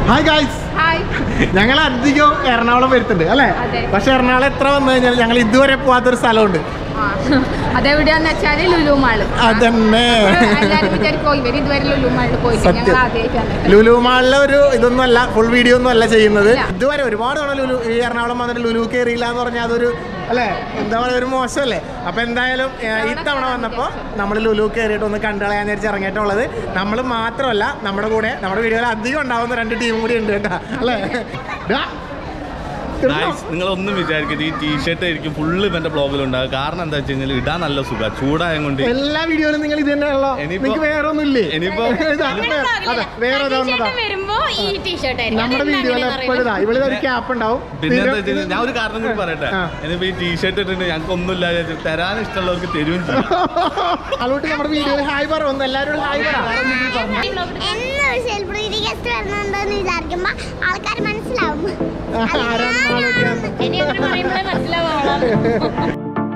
Hi guys hi ഞങ്ങൾ അധികം എറണാകുളം വരുത്തുണ്ട് അല്ലേ അതെ. പക്ഷെ എറണാകുളം എത്ര വന്നു കഴിഞ്ഞാൽ ഞങ്ങൾ ഇതുവരെ പോവാത്തൊരു സ്ഥലമുണ്ട് ആ. അതെവിടെയാന്ന് വെച്ചാല് ലുലു മാള് അതന്നെ എല്ലാരും വിചാരിക്കും ഇവർ ഇതുവരെ ലുലു മാളിൽ പോയിട്ട് സത്യം. ഞങ്ങൾ ആദ്യമായിട്ടാണ് ലുലു മാളിലെ ഒരു ഇതൊന്നും അല്ല ഫുൾ വീഡിയോ ഒന്നും അല്ല ചെയ്യുന്നത് ഇല്ല. ഇതുവരെ ഒരുപാട് തവണ ലുലു ഈ എറണാകുളം വന്നിട്ട് ലുലു കയറിയില്ല എന്ന് പറഞ്ഞാൽ അതൊരു അല്ലേ എന്താ പറയുക ഒരു മോശമല്ലേ അപ്പൊ എന്തായാലും ഏഹ്, ഇത്തവണ വന്നപ്പോൾ നമ്മൾ ലുലു കയറിയിട്ട് ഒന്ന് കണ്ടുകളയാൻ വിചാരിച്ച് ഇറങ്ങിയിട്ടുള്ളത് നമ്മൾ മാത്രമല്ല നമ്മുടെ കൂടെ നമ്മുടെ വീഡിയോയിൽ അധികം ഉണ്ടാവുന്ന രണ്ട് ടീം കൂടി ഉണ്ട് കേട്ടോ അല്ലേ ഡാ, തീർന്നോ? നിങ്ങളൊന്നും വിചാരിക്കരുത് ഈ ടീഷർട്ട് ആയിരിക്കും ഫുള്ള് ഇവന്റെ ബ്ലോഗിലുണ്ടാകും കാരണം എന്താ വെച്ച് കഴിഞ്ഞാൽ ഇടാൻ നല്ല സുഖം ചൂടായ കൊണ്ട് എല്ലാ വീഡിയോയിലും നിങ്ങൾ ഇത് തന്നെയാണല്ലോ ഇനിയിപ്പോ- നിങ്ങൾക്ക് വേറെ ഒന്നുമില്ലേ ഇനിയിപ്പോ- ഇതാ, അതെ വേറെ ഒന്നതാ വരുമ്പോ ഈ ടീഷർട്ട് ആയിരിക്കും നമ്മുടെ വീഡിയോയിൽ എപ്പോഴും ഇതാ ഇവിടെ ഒരു ക്യാപ്പ് ഉണ്ടാവും പിന്നെ എന്താ പിന്നെ വെച്ചാൽ ഞാൻ ഒരു കാരണം കൂടി പറയട്ടെ ആ. ഇനിയിപ്പോ ഈ ടീഷർട്ട് ഇട്ടിട്ട് ഞങ്ങൾക്ക് ഒന്നുമില്ല വിചാരിച്ച് തരാൻ ഇഷ്ടമുള്ളവർക്ക് തരുകയും ചെയ്യും അതുകൊണ്ട് നമ്മുടെ വീഡിയോയിൽ ഹായ് പറ ഒന്ന് എല്ലാവരും ഹായ് പറ എന്നൊരു സെലിബ്രിറ്റി ഗസ്റ്റ് വരുന്നുണ്ടെന്ന് വിചാരിക്കുമ്പോ ആൾക്കാർ മനസ്സിലാവും ആരാണ് ആളൊക്കെയാന്ന്. ഇനി അങ്ങനെ പറയുമ്പോഴേ മനസ്സിലാവുള്ളൂ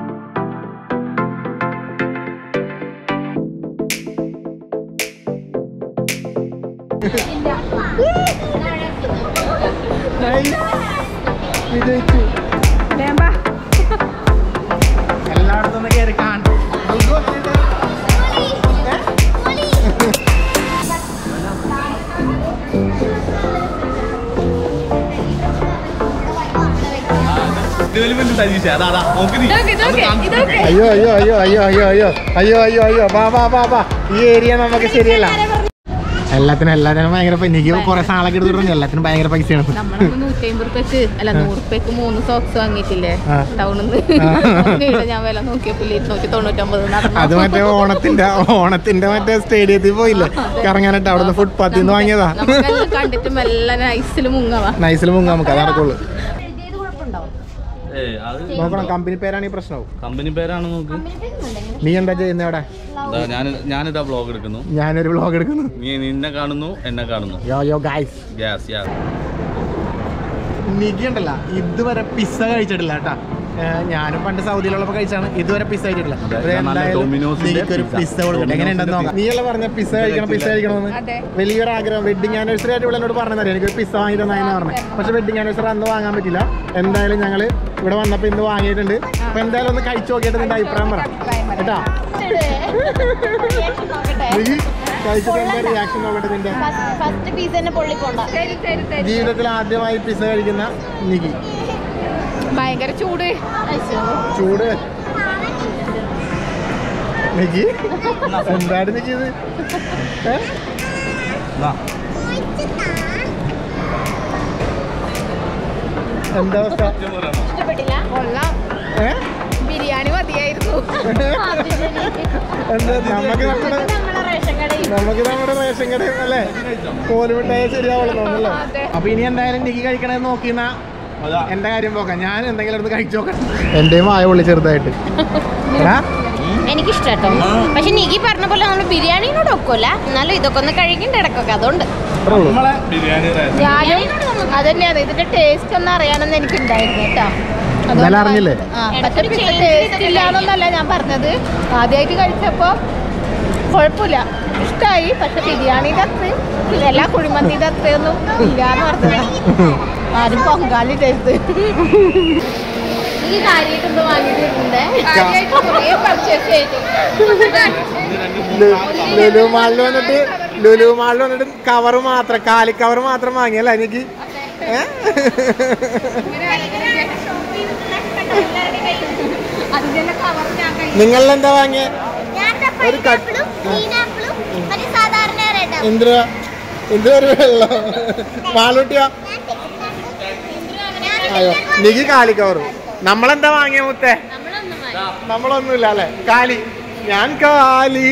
Nice. വിജയിച്ചു എല്ലായിടത്തും ഒന്ന് കയറി കാണും ഇതിലും വലിയ സജീഷ അതാ അതാ നോക്ക് നീ ഇതൊക്കെ, ഇതൊക്കെ, ഒന്ന് കാണിച്ച് ഇതൊക്കെ. അയ്യോ അയ്യോ അയ്യോ അയ്യോ അയ്യോ അയ്യോ അയ്യോ അയ്യോ അയ്യോ ബാ ബാ ബാ ബാ ഈ ഏരിയ നമുക്ക് ശരിയല്ല എല്ലാത്തിനും എല്ലാത്തിനും ഭയങ്കര പൈ- എനിക്ക് കുറെ സാളൊക്കെ എടുത്തിട്ടുണ്ട് എല്ലാത്തിനും ഭയങ്കര പൈസയാണ് നമ്മളൊന്ന് നൂറ്റി അമ്പത് റുപ്യക്ക് അല്ല നൂറ് റുപ്യക്ക് മൂന്ന് സോക്സ് വാങ്ങിയിട്ടില്ലേ ആ. ടൗണിൽ ആ. നിന്ന് ഞാൻ വില നോക്കിയപ്പോൾ ഇരുന്നൂറ്റി തൊണ്ണൂറ്റൊമ്പത് അത് മറ്റേ ഓണത്തിന്റെ ഓണത്തിന്റെ മറ്റേ സ്റ്റേഡിയത്തിൽ പോയില്ലേ കറങ്ങാനായിട്ട് അവിടുന്ന് ഫുട്പാത്തിൽ നിന്ന് വാങ്ങിയതാ നമുക്കെല്ലാം കണ്ടിട്ട് മെല്ലെ നൈസിൽ മുങ്ങവാ നൈസിൽ മുങ്ങാം നമുക്ക് അത് നടക്കുള്ളൂ ഏയ്, അത് നോക്കണം കമ്പനി പേരാണ് ഈ പ്രശ്നവും കമ്പനി പേരാണ് നോക്ക് നീ എന്താ ചെയ്യുന്നത് അവിടെ ദാ ഞാൻ ഞാനിതാ ബ്ലോഗ് എടുക്കുന്നു ഞാനൊരു വ്ലോഗ് എടുക്കുന്നു നീ നിന്നെ കാണുന്നു എന്നെ കാണുന്നു യോ യോ ഗൈസ് ഗ്യാസ് യാ നികി ഉണ്ടല്ല ഇതുവരെ പിസ്സ കഴിച്ചിട്ടില്ല കേട്ടാ ഏഹ് ഞാനും പണ്ട് സൗദിയിലുള്ളപ്പോ കഴിച്ചാണ് ഇതുവരെ പിസ്സ കഴിച്ചിട്ടില്ല അതെ, അപ്പൊ ഞാൻ നല്ല എന്തായാലും ഡൊമിനോസിന്റെ നിനക്കൊരു പിസ്സ. പിസ്സ കൊടുക്കട്ടെ എങ്ങനെ ഉണ്ടെന്ന് നോക്കാം നീ അല്ല പറഞ്ഞ പിസ്സ കഴിക്കണം പിസ്സ കഴിക്കണമെന്ന് അതെ. വലിയൊരു ആഗ്രഹം വെഡിങ് ആനിവേഴ്സറി ആയിട്ട് ഇവിടെ എന്നോട് പറഞ്ഞതറിയാം എനിക്കൊരു പിസ്സ വാങ്ങി തന്നാന്ന് പറഞ്ഞു പക്ഷെ വെഡിങ് ആനിവേഴ്സറി അന്ന് വാങ്ങാൻ പറ്റില്ല എന്തായാലും ഞങ്ങൾ ഇവിടെ വന്നപ്പോൾ ഇന്ന് വാങ്ങിയിട്ടുണ്ട് അപ്പൊ എന്തായാലും ഒന്ന് കഴിച്ചു നോക്കിയിട്ട് നിന്റെ അഭിപ്രായം പറ കേട്ടാ നികി കഴിച്ചിട്ട് എന്താ റിയാക്ഷൻ നോക്കട്ടെ നിന്റെ ഫസ്റ്റ് പീസ് തന്നെ പൊള്ളിക്കൊണ്ട തരും തരും തരും ജീവിതത്തിൽ ആദ്യമായി പിസ്സ കഴിക്കുന്ന നികി ഭയങ്കര ചൂട് ചൂട് നികി എന്താണ് നികി ഇത് ഏ? എന്താ അവസ്ഥ ഇഷ്ടപ്പെട്ടില്ല കൊള്ളാം ഏ? ബിരിയാണി മതിയായിരുന്നു എന്താ നമുക്ക് നമ്മുടെ നമ്മളെ റേഷൻ കടയിൽ നമുക്ക് നമ്മുടെ റേഷൻ കടയിൽ അല്ലേ കോലുമിട്ടായ ശരിയാവുള്ളൂ തോന്നല്ലോ അതെ. അപ്പൊ ഇനി എന്തായാലും നിക്ക് കഴിക്കണമെന്ന് നോക്കിന്ന എന്റെ കാര്യം പോക്കാം ഞാൻ എന്തെങ്കിലും എടുത്ത് കഴിച്ചു നോക്കാം എന്റെയും വായ ഉള്ളി ചെറുതായിട്ട് എടാ എനിക്കിഷ്ടാട്ടോ പക്ഷെ നീക്കി പറഞ്ഞ പോലെ നമ്മൾ ബിരിയാണിനോട് ഒക്കില്ല എന്നാലും ഇതൊക്കെ ഒന്ന് കഴിക്കണ്ട ഇടക്കൊക്കെ അതുകൊണ്ട് അത്രേ ഉള്ളൂ നമ്മളെ ബിരിയാണി റേഷൻ ഞാനും അതന്നെയാണ് ഇതിന്റെ ടേസ്റ്റ് ഒന്ന് അറിയാനെന്ന് എനിക്ക് ഉണ്ടായിരുന്നു കേട്ടോ എന്നാലും അറിഞ്ഞില്ലേ പക്ഷെ ടേസ്റ്റ് ഇല്ലാന്നല്ല ഞാൻ പറഞ്ഞത് ആദ്യമായിട്ട് കഴിച്ചപ്പോ കുഴപ്പമില്ല ഇഷ്ടമായി പക്ഷെ ബിരിയാണിയുടെ അത്രയും എല്ലാ കുഴിമന്തിയുടെ അത്രയൊന്നും ഇല്ലാന്ന് പറഞ്ഞതാ ആരും പൊങ്കാലി ടേസ്റ്റ് ഈ കാര്യമായിട്ട് എന്തോ വാങ്ങിയിട്ടുണ്ട് പർച്ചേസ് ചെയ്തു ലുലു മാളിൽ വന്നിട്ട് ലുലു മാളിൽ വന്നിട്ട് കവർ മാത്രം കാലി കവർ മാത്രം വാങ്ങിയല്ല എനിക്ക് ഏ? അതിന്റെ കവർ ഞാൻ കഴിച്ചു നിങ്ങളെന്താ വാങ്ങിയ ഒരു കട്ട് സാധാരണ റെഡ് എന്തിനാ എന്ത് ഒരു വെള്ളം മാളൂട്ടിയോ അയ്യോ നിക്ക് കാലി കവറും നമ്മളെന്താ വാങ്ങിയ മുത്തേ നമ്മളൊന്നുമില്ല അല്ലെ കാലി ഞാൻ കാലി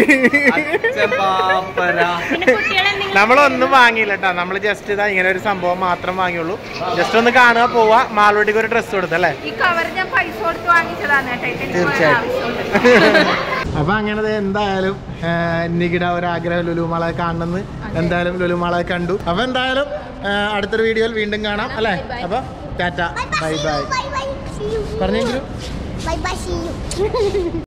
പിന്നെ കുട്ടികളെ നമ്മളൊന്നും വാങ്ങിയില്ല കേട്ടോ നമ്മൾ ജസ്റ്റ് ഇതാ ഇങ്ങനെ ഒരു സംഭവം മാത്രം വാങ്ങിയുള്ളൂ ജസ്റ്റ് ഒന്ന് കാണുക പോവാ മാളൂട്ടിക്ക് ഒരു ഡ്രസ്സ് കൊടുത്തല്ലേ ഈ കവർ ഞാൻ പൈസ കൊടുത്ത് വാങ്ങിച്ചതാണ് കേട്ടോ ഇതിന് എനിക്ക് തീർച്ചയായിട്ടും. ആവശ്യമുണ്ട് അപ്പൊ അങ്ങനെ ദേ എന്തായാലും നികിട ഒരു ആഗ്രഹം ലുലുമാളെ കാണണമെന്ന് എന്തായാലും ലുലുമാളെ കണ്ടു അപ്പൊ എന്തായാലും ആ, അടുത്തൊരു വീഡിയോയിൽ വീണ്ടും കാണാം അല്ലേ അപ്പൊ ടാറ്റ ബൈ ബൈ പറഞ്ഞെങ്കിലും ബൈ ബൈ